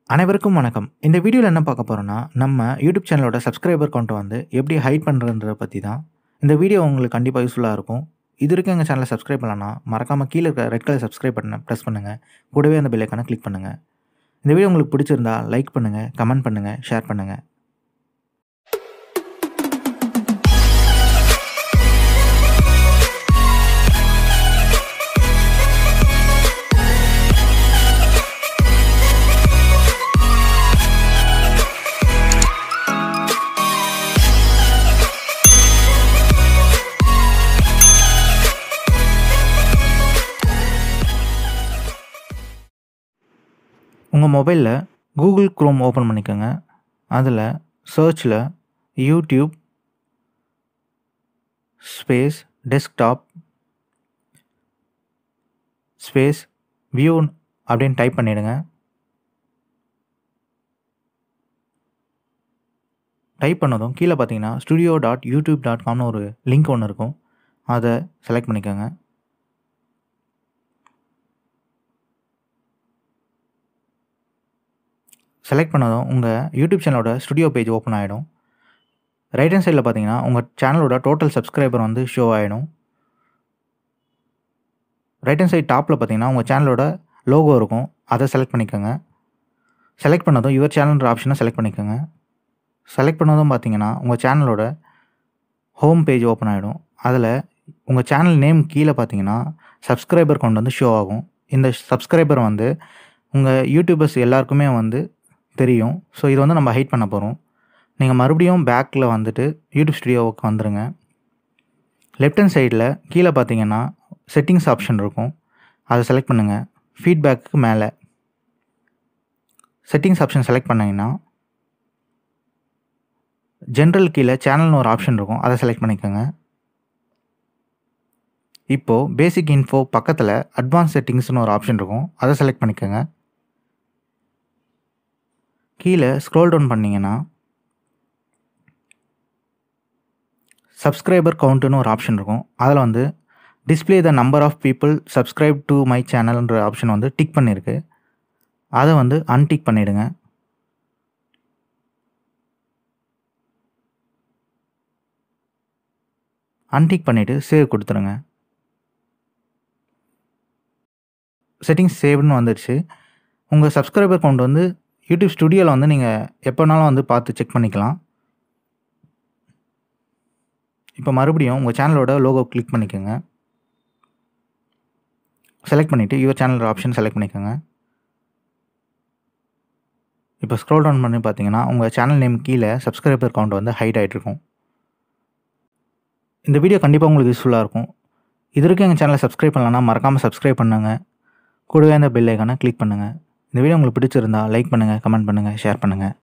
அனைவருக்கும் வணக்கம் இந்த வீடியோவில் என்ன பார்க்க போகிறோன்னா நம்ம யூடியூப் சேனலோட சப்ஸ்கிரைபர் கவுண்ட்டை வந்து எப்படி ஹைட் பண்ணுறன்றத பற்றி தான் இந்த வீடியோ உங்களுக்கு கண்டிப்பாக யூஸ்ஃபுல்லாக இருக்கும் இது வரைக்கும் எங்கள் சேனலை சப்ஸ்கிரைப் பண்ணலன்னா மறக்காமல் கீழே இருக்க ரெட் கலர் சப்ஸ்கிரைப் பட்டனை ப்ரெஸ் பண்ணுங்கள் கூடவே அந்த பெல்லைக்கான கிளிக் பண்ணுங்கள் இந்த வீடியோ உங்களுக்கு பிடிச்சிருந்தா லைக் பண்ணுங்கள் கமெண்ட் பண்ணுங்கள் ஷேர் பண்ணுங்கள் உங்கள் மொபைலில் கூகுள் க்ரோம் ஓப்பன் பண்ணிக்கோங்க அதில் சர்ச்சில் YouTube space desktop space view அப்படின்னு டைப் பண்ணிவிடுங்க டைப் பண்ணதும் கீழே பார்த்தீங்கன்னா ஸ்டுடியோ டாட் யூடியூப் டாட் காம்னு ஒரு லிங்க் ஒன்று இருக்கும் அதை செலக்ட் பண்ணிக்கோங்க செலக்ட் பண்ணதும் உங்கள் யூடியூப் சேனலோட ஸ்டுடியோ பேஜ் ஓப்பன் ஆகிடும் ரைட் ஹேண்ட் சைடில் பார்த்தீங்கன்னா உங்கள் சேனலோட டோட்டல் சப்ஸ்கிரைபர் வந்து ஷோ ஆகிடும் ரைட் ஹேண்ட் சைட் டாப்பில் பார்த்தீங்கன்னா உங்கள் சேனலோட லோகோ இருக்கும் அதை செலக்ட் பண்ணிக்கோங்க செலக்ட் பண்ணதும் யுவர் சேனல்ன்ற ஆப்ஷனை செலக்ட் பண்ணிக்கோங்க செலக்ட் பண்ணதும் பார்த்தீங்கன்னா உங்கள் சேனலோட ஹோம் பேஜ் ஓப்பன் ஆகிடும் அதில் உங்கள் சேனல் நேம் கீழே பார்த்தீங்கன்னா சப்ஸ்கிரைபர் கொண்டு வந்து ஷோ ஆகும் இந்த சப்ஸ்கிரைபர் வந்து உங்கள் யூடியூபர்ஸ் எல்லாருக்குமே வந்து தெரியும் ஸோ இது வந்து நம்ம ஹைட் பண்ண போகிறோம் நீங்கள் மறுபடியும் பேக்கில் வந்துட்டு யூடியூப் ஸ்டுடியோவுக்கு வந்துடுங்க லெஃப்ட் ஹேண்ட் சைடில் கீழே பார்த்தீங்கன்னா செட்டிங்ஸ் ஆப்ஷன் இருக்கும் அதை செலக்ட் பண்ணுங்கள் ஃபீட்பேக்கு மேலே செட்டிங்ஸ் ஆப்ஷன் செலக்ட் பண்ணிங்கன்னா ஜென்ரல் கீழே சேனல்னு ஒரு ஆப்ஷன் இருக்கும் அதை செலக்ட் பண்ணிக்கோங்க இப்போது பேசிக் இன்ஃபோ பக்கத்தில் அட்வான்ஸ் செட்டிங்ஸ்னு ஒரு ஆப்ஷன் இருக்கும் அதை செலக்ட் பண்ணிக்கோங்க கீழே ஸ்க்ரோல் டவுன் பண்ணிங்கன்னா சப்ஸ்கிரைபர் கவுண்ட்டுன்னு ஒரு ஆப்ஷன் இருக்கும் அதில் வந்து display the number of people subscribe to my சேனல்ன்ற ஆப்ஷன் வந்து டிக் பண்ணியிருக்கு அதை வந்து அன்டிக் பண்ணிவிடுங்க அன்டிக் பண்ணிவிட்டு சேவ் கொடுத்துருங்க செட்டிங்ஸ் சேவ்னு வந்துடுச்சு உங்கள் சப்ஸ்கிரைபர் கவுண்ட் வந்து யூடியூப் ஸ்டுடியோவில் வந்து நீங்கள் எப்போனாலும் வந்து பார்த்து செக் பண்ணிக்கலாம் இப்போ மறுபடியும் உங்கள் சேனலோட லோகோ கிளிக் பண்ணிக்கோங்க செலக்ட் பண்ணிவிட்டு யுவர் சேனல் ஆப்ஷன் செலக்ட் பண்ணிக்கோங்க இப்போ ஸ்க்ரோல் டவுன் பண்ணி பார்த்தீங்கன்னா உங்கள் சேனல் நேம் கீழே சப்ஸ்கிரைபர் கவுண்ட் வந்து ஹைட் ஆகிட்ருக்கும் இந்த வீடியோ கண்டிப்பாக உங்களுக்கு யூஸ்ஃபுல்லாக இருக்கும் இது வரைக்கும் எங்கள் சேனலை சப்ஸ்கிரைப் பண்ணலன்னா மறக்காமல் சப்ஸ்கிரைப் பண்ணுங்கள் கூடவே அந்த பெல் ஐக்கானை கிளிக் பண்ணுங்கள் இந்த வீடியோ உங்களுக்கு பிடிச்சிருந்தா லைக் பண்ணுங்கள் கமெண்ட் பண்ணுங்கள் ஷேர் பண்ணுங்கள்